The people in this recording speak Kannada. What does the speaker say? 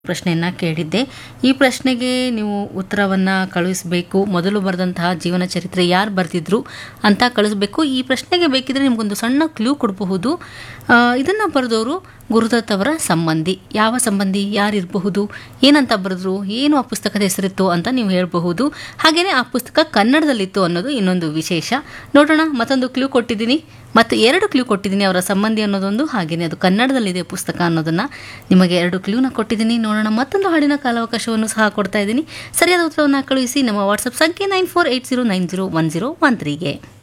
ಪ್ರಶ್ನೆಯನ್ನು ಕೇಳಿದ್ದೆ ಈ ಪ್ರಶ್ನೆಗೆ ನೀವು ಉತ್ತರವನ್ನು ಕಳುಹಿಸಬೇಕು ಮೊದಲು ಬರೆದಂತಹ ಜೀವನ ಚರಿತ್ರೆ ಯಾರು ಬರೆದಿದ್ರು ಅಂತ ಕಳಿಸ್ಬೇಕು ಈ ಪ್ರಶ್ನೆಗೆ ಬೇಕಿದ್ರೆ ನಿಮಗೊಂದು ಸಣ್ಣ ಕ್ಲೂ ಕೊಡಬಹುದು ಇದನ್ನು ಬರೆದವರು ಗುರುದತ್ ಅವರ ಸಂಬಂಧಿ ಯಾವ ಸಂಬಂಧಿ ಯಾರಿರಬಹುದು ಏನಂತ ಬರೆದ್ರು ಏನು ಆ ಪುಸ್ತಕದ ಹೆಸರಿತ್ತು ಅಂತ ನೀವು ಹೇಳಬಹುದು ಹಾಗೆಯೇ ಆ ಪುಸ್ತಕ ಕನ್ನಡದಲ್ಲಿತ್ತು ಅನ್ನೋದು ಇನ್ನೊಂದು ವಿಶೇಷ ನೋಡೋಣ ಮತ್ತೊಂದು ಕ್ಲೂ ಕೊಟ್ಟಿದ್ದೀನಿ ಮತ್ತು ಎರಡು ಕ್ಲೂ ಕೊಟ್ಟಿದ್ದೀನಿ ಅವರ ಸಂಬಂಧಿ ಅನ್ನೋದೊಂದು ಹಾಗೆಯೇ ಅದು ಕನ್ನಡದಲ್ಲಿದೆ ಪುಸ್ತಕ ಅನ್ನೋದನ್ನು ನಿಮಗೆ ಎರಡು ಕ್ಲೂನ ಕೊಟ್ಟಿದ್ದೀನಿ ನೋಡೋಣ ಮತ್ತೊಂದು ಹಾಡಿನ ಕಾಲಾವಕಾಶವನ್ನು ಸಹ ಕೊಡ್ತಾ ಇದ್ದೀನಿ ಸರಿಯಾದ ಉತ್ತರವನ್ನು ಕಳುಹಿಸಿ ನಮ್ಮ ವಾಟ್ಸಪ್ ಸಂಖ್ಯೆ nine four eight zero nine zero one zero one ತ್ರೀಗೆ